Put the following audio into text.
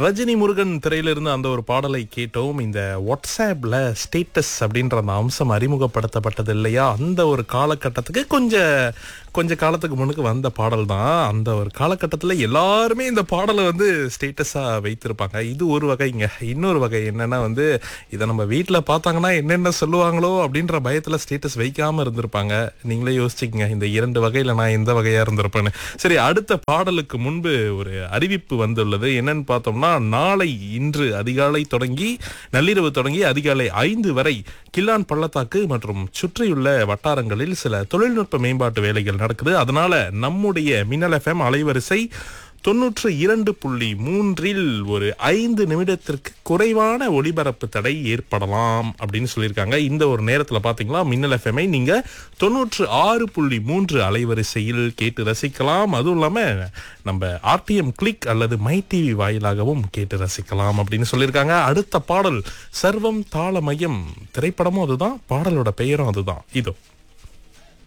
ரஜினி முருகன் திரையிலிருந்து அந்த ஒரு பாடலை கேட்டோம் இந்த வாட்ஸ்அப்ல ஸ்டேட்டஸ் அப்படின்ற அந்த அம்சம் அறிமுகப்படுத்தப்பட்டது இல்லையா அந்த ஒரு காலகட்டத்துக்கு கொஞ்சம் கொஞ்ச காலத்துக்கு முன்னுக்கு வந்த பாடல் தான் அந்த ஒரு காலகட்டத்தில் எல்லாருமே இந்த பாடலை வந்து ஸ்டேட்டஸாக வைத்திருப்பாங்க இது ஒரு வகைங்க இன்னொரு வகை என்னன்னா வந்து இதை நம்ம வீட்டில் பார்த்தாங்கன்னா என்னென்ன சொல்லுவாங்களோ அப்படின்ற பயத்தில் ஸ்டேட்டஸ் வைக்காம இருந்திருப்பாங்க நீங்களே யோசிச்சுக்கங்க இந்த இரண்டு வகையில் நான் எந்த வகையாக இருந்திருப்பேன்னு சரி அடுத்த பாடலுக்கு முன்பு ஒரு அறிவிப்பு வந்துள்ளது என்னன்னு பார்த்தோம்னா நாளை இன்று அதிகாலை தொடங்கி நள்ளிரவு தொடங்கி அதிகாலை ஐந்து வரை கில்லான் பள்ளத்தாக்கு மற்றும் சுற்றியுள்ள வட்டாரங்களில் சில தொழில்நுட்ப மேம்பாட்டு வேலைகள் நடக்குது அதனால நம்முடைய மின்னல் எஃப்எம் அலைவரிசை தொன்னூற்று இரண்டு புள்ளி மூன்றில் ஒரு ஐந்து நிமிடத்திற்கு குறைவான ஒளிபரப்பு தடை ஏற்படலாம் அப்படின்னு சொல்லியிருக்காங்க இந்த ஒரு நேரத்தில் பார்த்தீங்களா மின்னல் எஃப்எம்ஐ நீங்க தொன்னூற்று ஆறு புள்ளி மூன்று அலைவரிசையில் கேட்டு ரசிக்கலாம் அதுவும் இல்லாமல் நம்ம ஆர்டிஎம் கிளிக் அல்லது மை டிவி வாயிலாகவும் கேட்டு ரசிக்கலாம் அப்படின்னு சொல்லியிருக்காங்க அடுத்த பாடல் சர்வம் தாளமயம் திரைப்படமும் அதுதான் பாடலோட பெயரும் அதுதான் இதோ